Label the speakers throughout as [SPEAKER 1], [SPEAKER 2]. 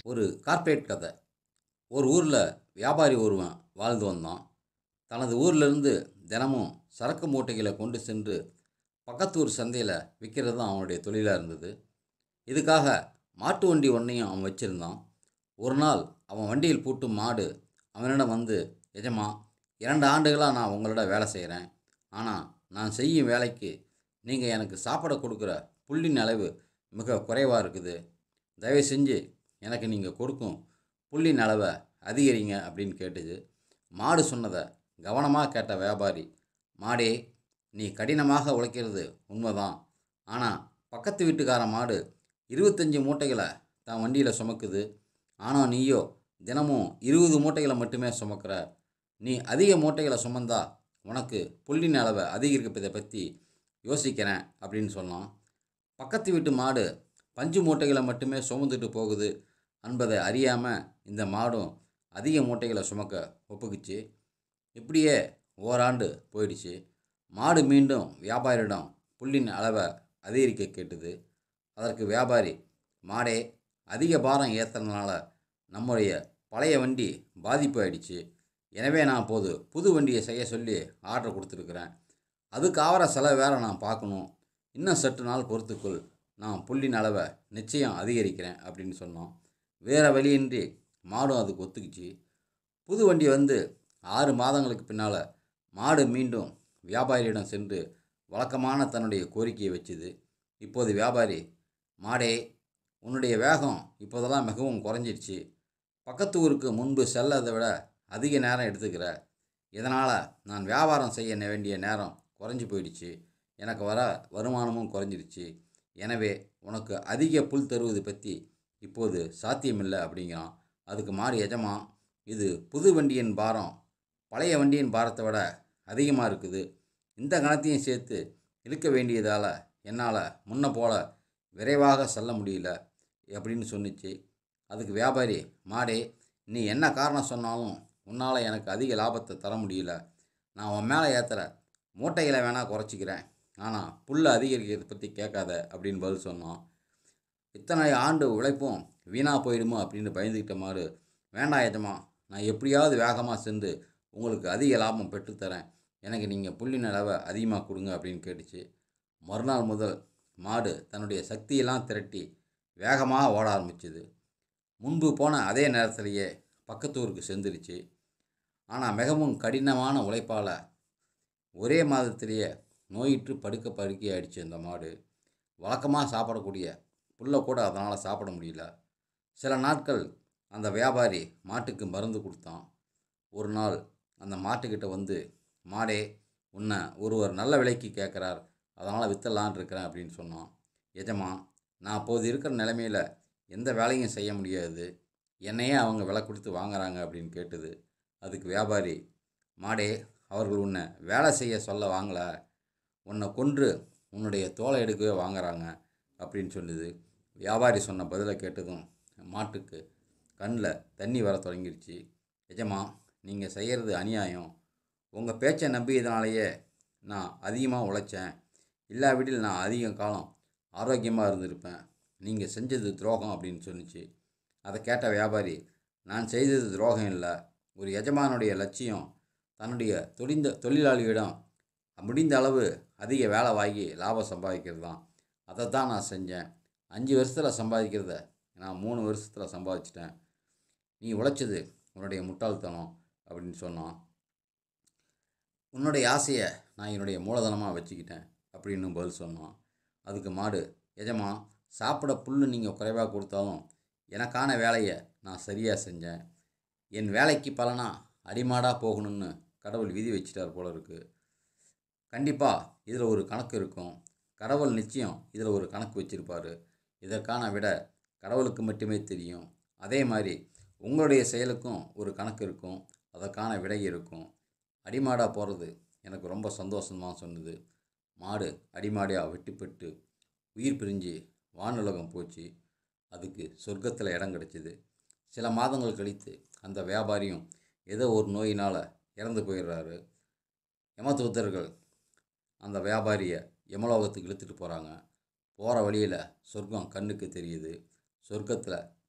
[SPEAKER 1] ஒரு கார்ப்பரேட் கதை ஒரு ஊரில் வியாபாரி ஒருவன் வாழ்ந்து வந்தான் தனது ஊர்லேருந்து தினமும் சரக்கு மூட்டைகளை கொண்டு சென்று பக்கத்தூர் சந்தையில் விற்கிறது தான் அவனுடைய தொழிலாக இருந்தது இதுக்காக மாட்டு வண்டி ஒன்றையும் அவன் வச்சுருந்தான் ஒரு நாள் அவன் வண்டியில் பூட்டும் மாடு அவனிடம் வந்து எஜமா இரண்டு ஆண்டுகளாக நான் உங்களோட வேலை செய்கிறேன் ஆனால் நான் செய்யும் வேலைக்கு நீங்கள் எனக்கு சாப்பிட கொடுக்குற புல்லின் அளவு மிக குறைவாக இருக்குது தயவு செஞ்சு எனக்கு நீங்கள் கொடுக்கும் புல்லின் அளவை அதிகரிங்க அப்படின்னு கேட்டுது மாடு சொன்னதை கவனமாக கேட்ட வியாபாரி மாடே நீ கடினமாக உழைக்கிறது உண்மைதான் ஆனால் பக்கத்து வீட்டுக்கார மாடு இருபத்தஞ்சி மூட்டைகளை தான் வண்டியில் சுமக்குது ஆனால் நீயோ தினமும் இருபது மூட்டைகளை மட்டுமே சுமக்கிற நீ அதிக மூட்டைகளை சுமந்தா உனக்கு புல்லின் அளவை அதிகரிப்பதை பற்றி யோசிக்கிறேன் அப்படின்னு சொன்னான் பக்கத்து வீட்டு மாடு பஞ்சு மூட்டைகளை மட்டுமே சுமந்துட்டு போகுது என்பதை அறியாமல் இந்த மாடும் அதிக மூட்டைகளை சுமக்க ஒப்புக்குச்சு இப்படியே ஓராண்டு போயிடுச்சு மாடு மீண்டும் வியாபாரியிடம் புல்லின் அளவை அதிகரிக்க கேட்டுது அதற்கு வியாபாரி மாடே அதிக பாரம் ஏற்றுறதுனால நம்முடைய பழைய வண்டி பாதிப்பு ஆயிடுச்சு எனவே நான் இப்போது புது வண்டியை செய்ய சொல்லி ஆர்டர் கொடுத்துருக்குறேன் அதுக்கு ஆகிற செலவு வேறு நான் பார்க்கணும் இன்னும் சற்று நாள் பொறுத்துக்குள் நான் புல்லின் அளவை நிச்சயம் அதிகரிக்கிறேன் அப்படின்னு சொன்னோம் வேறு வழியின்றி மாடும் அதுக்கு ஒத்துக்குச்சு புது வண்டி வந்து ஆறு மாதங்களுக்கு பின்னால் மாடு மீண்டும் வியாபாரியிடம் சென்று வழக்கமான தன்னுடைய கோரிக்கையை வச்சுது இப்போது வியாபாரி மாடே உன்னுடைய வேகம் இப்போதெல்லாம் மிகவும் குறைஞ்சிடுச்சு பக்கத்து ஊருக்கு முன்பு செல்லதை விட அதிக நேரம் எடுத்துக்கிற இதனால் நான் வியாபாரம் செய்ய வேண்டிய நேரம் குறைஞ்சி போயிடுச்சு எனக்கு வர வருமானமும் குறைஞ்சிடுச்சு எனவே உனக்கு அதிக புல் தருவது பற்றி இப்போது சாத்தியமில்லை அப்படிங்கிறான் அதுக்கு மாடு எஜமா இது புது வண்டியின் பாரம் பழைய வண்டியின் பாரத்தை விட அதிகமாக இருக்குது இந்த கணத்தையும் சேர்த்து இழுக்க வேண்டியதால் என்னால் முன்ன போல விரைவாக செல்ல முடியல அப்படின்னு சொன்னிச்சு அதுக்கு வியாபாரி மாடே நீ என்ன காரணம் சொன்னாலும் உன்னால் எனக்கு அதிக லாபத்தை தர முடியல நான் உன் மேலே ஏற்றுற மூட்டைகளை வேணால் குறைச்சிக்கிறேன் ஆனால் புல் அதிகரிக்கிறத பற்றி கேட்காத அப்படின்னு பதில் சொன்னோம் இத்தனை ஆண்டு உழைப்பும் வீணாக போயிடுமோ அப்படின்னு பயந்துக்கிட்ட மாடு வேண்டாம் எஜமா நான் எப்படியாவது வேகமாக சென்று உங்களுக்கு அதிக லாபம் பெற்றுத்தரேன் எனக்கு நீங்கள் புள்ளின் அளவை அதிகமாக கொடுங்க அப்படின்னு கேட்டுச்சு மறுநாள் முதல் மாடு தன்னுடைய சக்தியெல்லாம் திரட்டி வேகமாக ஓட ஆரம்பிச்சுது முன்பு போன அதே நேரத்திலேயே பக்கத்தூருக்கு சென்றுருச்சு ஆனால் மிகவும் கடினமான உழைப்பால் ஒரே மாதத்திலேயே நோயிற்று படுக்க படுக்கை ஆயிடுச்சு அந்த மாடு வழக்கமாக சாப்பிடக்கூடிய புல்லை கூட அதனால் சாப்பிட முடியல சில நாட்கள் அந்த வியாபாரி மாட்டுக்கு மருந்து கொடுத்தான் ஒரு நாள் அந்த மாட்டுக்கிட்ட வந்து மாடே உன்னை ஒருவர் நல்ல விலைக்கு கேட்குறார் அதனால் வித்தலான் இருக்கிறேன் அப்படின்னு சொன்னான் எஜமா நான் அப்போது இருக்கிற நிலைமையில் எந்த வேலையும் செய்ய முடியாது என்னையே அவங்க விலை கொடுத்து வாங்குறாங்க அப்படின்னு கேட்டது அதுக்கு வியாபாரி மாடே அவர்கள் உன்னை வேலை செய்ய சொல்ல வாங்கல உன்னை கொன்று உன்னுடைய தோலை எடுக்கவே வாங்குறாங்க அப்படின்னு சொல்லுது வியாபாரி சொன்ன பதிலை கேட்டதும் மாட்டுக்கு கண்ணில் தண்ணி வர தொடங்கிருச்சு எஜமா நீங்கள் செய்கிறது அநியாயம் உங்கள் பேச்சை நம்பியதுனாலேயே நான் அதிகமாக உழைச்சேன் இல்லாவிடில் நான் அதிக காலம் ஆரோக்கியமாக இருந்திருப்பேன் நீங்கள் செஞ்சது துரோகம் அப்படின்னு சொன்னிச்சு அதை கேட்ட வியாபாரி நான் செய்தது துரோகம் இல்லை ஒரு எஜமானுடைய லட்சியம் தன்னுடைய தொழிந்த தொழிலாளியிடம் முடிந்த அளவு அதிக வேலை வாங்கி லாபம் சம்பாதிக்கிறது தான் அதை தான் நான் செஞ்சேன் அஞ்சு வருஷத்தில் சம்பாதிக்கிறத நான் மூணு வருஷத்தில் சம்பாதிச்சிட்டேன் நீ உழைச்சது உன்னுடைய முட்டாள்தனம் அப்படின்னு சொன்னான் உன்னுடைய ஆசையை நான் என்னுடைய மூலதனமாக வச்சுக்கிட்டேன் அப்படின்னு பதில் சொன்னான் அதுக்கு மாடு எஜமா சாப்பிட புல் நீங்கள் குறைவாக கொடுத்தாலும் எனக்கான வேலையை நான் சரியாக செஞ்சேன் என் வேலைக்கு பலனா அடிமாடாக போகணும்னு கடவுள் விதி வச்சிட்டார் போல இருக்குது கண்டிப்பாக இதில் ஒரு கணக்கு இருக்கும் கடவுள் நிச்சயம் இதில் ஒரு கணக்கு வச்சுருப்பார் இதற்கான விட கடவுளுக்கு மட்டுமே தெரியும் அதே மாதிரி உங்களுடைய செயலுக்கும் ஒரு கணக்கு இருக்கும் அதற்கான விடை இருக்கும் அடிமாடாக போகிறது எனக்கு ரொம்ப சந்தோஷமாக சொன்னது மாடு அடிமாடியாக வெட்டிப்பட்டு உயிர் பிரிஞ்சு வானுலகம் போச்சு அதுக்கு சொர்க்கத்தில் இடம் கிடச்சிது சில மாதங்கள் கழித்து அந்த வியாபாரியும் ஏதோ ஒரு நோயினால் இறந்து போயிடுறாரு யமதூதர்கள் அந்த வியாபாரியை யமலோகத்துக்கு இழுத்துட்டு போகிறாங்க போகிற வழியில் சொர்க்கம் கண்ணுக்கு தெரியுது சொர்க்கத்தில்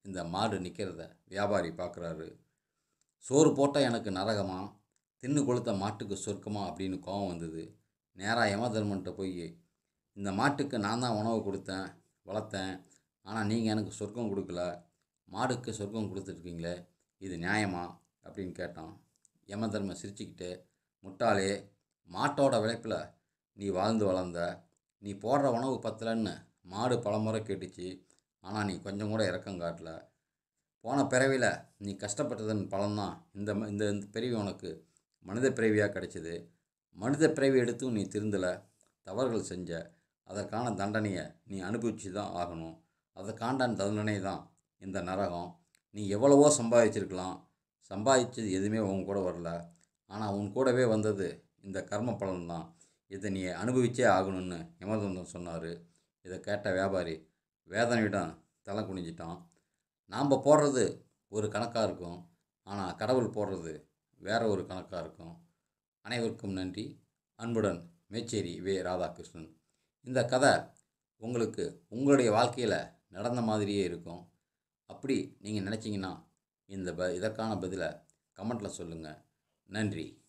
[SPEAKER 1] இந்த மாடு நிற்கிறத வியாபாரி பார்க்குறாரு சோறு போட்டால் எனக்கு நரகமா தின்னு கொளுத்த மாட்டுக்கு சொர்க்கமா அப்படின்னு கோவம் வந்தது நேராக யமதர்மன்ட்ட போய் இந்த மாட்டுக்கு நான் தான் உணவு கொடுத்தேன் வளர்த்தேன் ஆனால் நீங்கள் எனக்கு சொர்க்கம் கொடுக்கல மாடுக்கு சொர்க்கம் கொடுத்துருக்கீங்களே இது நியாயமா அப்படின்னு கேட்டான் யமதர்மன் சிரிச்சுக்கிட்டு முட்டாளே மாட்டோட விளைப்பில் நீ வாழ்ந்து வளர்ந்த நீ போடுற உணவு பத்தலன்னு மாடு பலமுறை கேட்டுச்சு ஆனால் நீ கொஞ்சம் கூட இறக்கம் காட்டல போன பிறவியில் நீ கஷ்டப்பட்டதன் பலன்தான் இந்த ம- இந்த இந்த பிறவி உனக்கு மனித பிறவியாக கிடைச்சிது மனித பிறவி எடுத்தும் நீ திருந்தலை தவறுகள் செஞ்ச அதற்கான தண்டனையை நீ அனுபவிச்சு தான் ஆகணும் அதற்கான தண்டனை தான் இந்த நரகம் நீ எவ்வளவோ சம்பாதிச்சிருக்கலாம் சம்பாதிச்சது எதுவுமே உன் கூட வரல ஆனால் உன் கூடவே வந்தது இந்த கர்ம பலன் தான் இதை நீ அனுபவிச்சே ஆகணும்னு யமதந்தன் சொன்னார் இதை கேட்ட வியாபாரி வேதனையிடம் தலை குனிஞ்சிட்டான் நாம் போடுறது ஒரு கணக்காக இருக்கும் ஆனால் கடவுள் போடுறது வேற ஒரு கணக்காக இருக்கும் அனைவருக்கும் நன்றி அன்புடன் மேச்சேரி வே ராதாகிருஷ்ணன் இந்த கதை உங்களுக்கு உங்களுடைய வாழ்க்கையில் நடந்த மாதிரியே இருக்கும் அப்படி நீங்கள் நினச்சிங்கன்னா இந்த ப இதற்கான பதிலை கமெண்ட்டில் சொல்லுங்கள் நன்றி